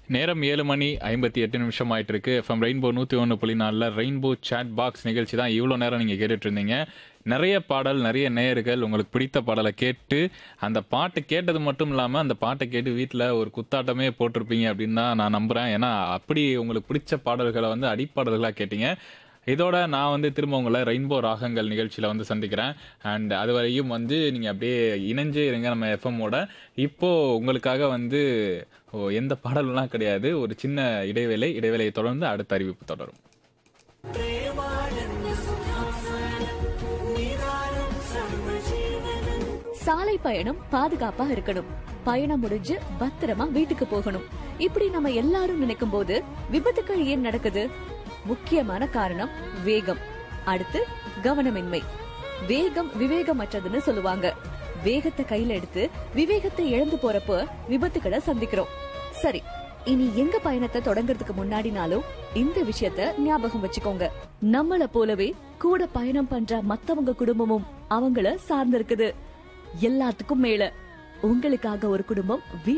நேரம் ஏழு மணி ஐம்பத்தி எட்டு நிமிஷம் ஆயிட்டு இருக்கு எஃப்எம் ரெயின்போ நூற்றி ஒன்று புள்ளி நாலில் ரெயின்போ சேட் பாக்ஸ் நிகழ்ச்சி தான் இவ்வளோ நேரம் நீங்கள் கேட்டுட்டு இருந்தீங்க நிறைய பாடல் நிறைய நேயர்கள் உங்களுக்கு பிடித்த பாடலை கேட்டு அந்த பாட்டு கேட்டது மட்டும் இல்லாமல் அந்த பாட்டை கேட்டு வீட்டில் ஒரு குத்தாட்டமே போட்டிருப்பீங்க அப்படின்னு தான் நான் நம்புகிறேன் ஏன்னா அப்படி உங்களுக்கு பிடிச்ச பாடல்களை வந்து அடிப்பாடல்களாக கேட்டீங்க இதோட நான் வந்து திரும்ப உங்களை ரெயின்போ ராகங்கள் நிகழ்ச்சியில் வந்து சந்திக்கிறேன் அண்ட் அது வரையும் வந்து நீங்கள் அப்படியே இணைஞ்சே இருங்க நம்ம எஃப்எம்மோட இப்போ உங்களுக்காக வந்து ஓ, எந்த பாடலும்லாம் கிடையாது ஒரு சின்ன இடைவேளை இடைவேளையை தொடர்ந்து அடுத்த அறிவிப்பு தொடரும் சாலை பயணம் பாதுகாப்பா இருக்கணும் பயணம் முடிஞ்சு பத்திரமா வீட்டுக்கு போகணும் இப்படி நம்ம எல்லாரும் நினைக்கும் போது விபத்துக்கள் ஏன் நடக்குது முக்கியமான காரணம் வேகம் அடுத்து கவனமின்மை வேகம் விவேகமற்றதுன்னு சொல்லுவாங்க வேகத்தை கையில எடுத்து விவேகத்தை இழந்து போறப்ப விபத்துக்களை சந்திக்கிறோம் சரி இனி எங்க பயணத்தை தொடங்குறதுக்கு முன்னாடினாலும் இந்த விஷயத்த ஞாபகம் வச்சுக்கோங்க நம்மள போலவே கூட பயணம் பண்ற மத்தவங்க குடும்பமும் அவங்கள சார்ந்திருக்குது எல்லாத்துக்கும் மேல உங்களுக்காக ஒரு குடும்பம் வீட்டு